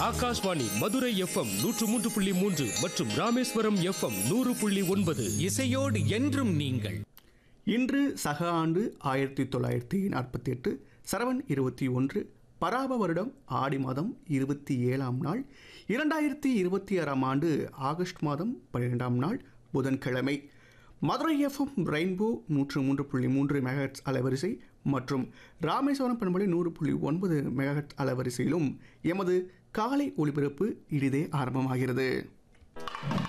Akashvani Madurai FM நூற்று மூன்று புள்ளி மூன்று மற்றும் ராமேஸ்வரம் எஃப்எம் நூறு புள்ளி ஒன்பது இசையோடு என்றும் நீங்கள் இன்று சக ஆண்டு ஆயிரத்தி தொள்ளாயிரத்தி நாற்பத்தி எட்டு சரவண் இருபத்தி ஒன்று பராப வருடம் ஆடி மாதம் இருபத்தி ஏழாம் நாள் இரண்டாயிரத்தி இருபத்தி ஆறாம் ஆண்டு ஆகஸ்ட் மாதம் பன்னிரெண்டாம் நாள் புதன்கிழமை மதுரை எஃப்எம் ரெயின்போ நூற்று மூன்று புள்ளி மூன்று மெகாஹெட்ஸ் அலைவரிசை மற்றும் ராமேஸ்வரம் பண்பலை நூறு புள்ளி ஒன்பது மெகாஹெட்ஸ் அலைவரிசையிலும் எமது காலை ஒளிபரப்பு இனிதே ஆரம்பமாகிறது